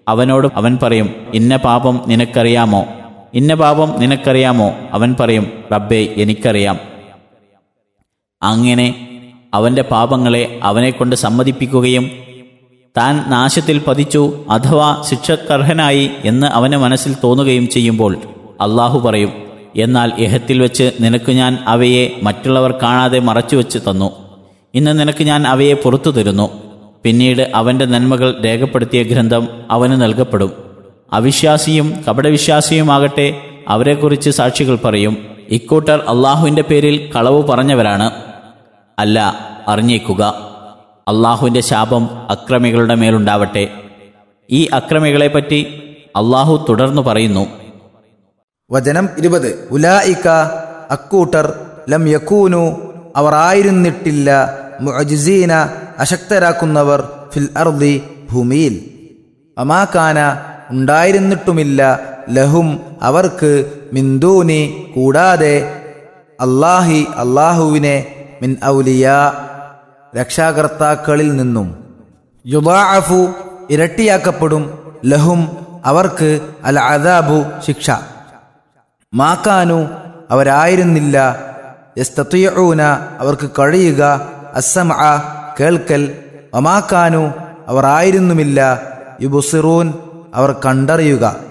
അവനോട് അവൻ പറയും ഇന്ന പാപം നിനക്കറിയാമോ ഇന്ന പാപം നിനക്കറിയാമോ അവൻ പറയും റബ്ബേ എനിക്കറിയാം അങ്ങനെ അവന്റെ പാപങ്ങളെ അവനെക്കൊണ്ട് സമ്മതിപ്പിക്കുകയും താൻ നാശത്തിൽ പതിച്ചു അഥവാ ശിക്ഷക്കർഹനായി എന്ന് അവന് മനസ്സിൽ തോന്നുകയും ചെയ്യുമ്പോൾ അള്ളാഹു പറയും എന്നാൽ ഇഹത്തിൽ വെച്ച് നിനക്ക് ഞാൻ അവയെ മറ്റുള്ളവർ കാണാതെ മറച്ചുവെച്ച് തന്നു ഇന്ന് നിനക്ക് ഞാൻ അവയെ പുറത്തു തരുന്നു പിന്നീട് അവന്റെ നന്മകൾ രേഖപ്പെടുത്തിയ ഗ്രന്ഥം അവന് നൽകപ്പെടും അവിശ്വാസിയും കപടവിശ്വാസിയുമാകട്ടെ അവരെക്കുറിച്ച് സാക്ഷികൾ പറയും ഇക്കൂട്ടർ അള്ളാഹുവിന്റെ പേരിൽ കളവ് പറഞ്ഞവരാണ് അല്ല അറിഞ്ഞേക്കുക അള്ളാഹുവിന്റെ ശാപം അക്രമികളുടെ മേലുണ്ടാവട്ടെ ഈ അക്രമികളെപ്പറ്റി അള്ളാഹു തുടർന്നു പറയുന്നു വചനം ഇരുപത് ഉലായിക്ക അക്കൂട്ടർ ലം യക്കൂനു അവർ ആയിരുന്നിട്ടില്ല മുഅജിസീന അശക്തരാക്കുന്നവർ ഫിൽ അർദി ഭൂമിയിൽ അമാക്കാന ഉണ്ടായിരുന്നിട്ടുമില്ല ലഹും അവർക്ക് മിന്ദൂനി കൂടാതെ അല്ലാഹി അള്ളാഹുവിനെ മിൻ ഔലിയ രക്ഷാകർത്താക്കളിൽ നിന്നും യുദാഅഫു ഇരട്ടിയാക്കപ്പെടും ലഹും അവർക്ക് അൽ അദാബു ശിക്ഷ മാക്കാനു അവരായിരുന്നില്ല യസ്തത്തിയൂന അവർക്ക് കഴിയുക അസം കേൾക്കൽ വമാക്കാനു അവർ ആയിരുന്നുമില്ല യുബുസിറൂൻ അവർ കണ്ടറിയുക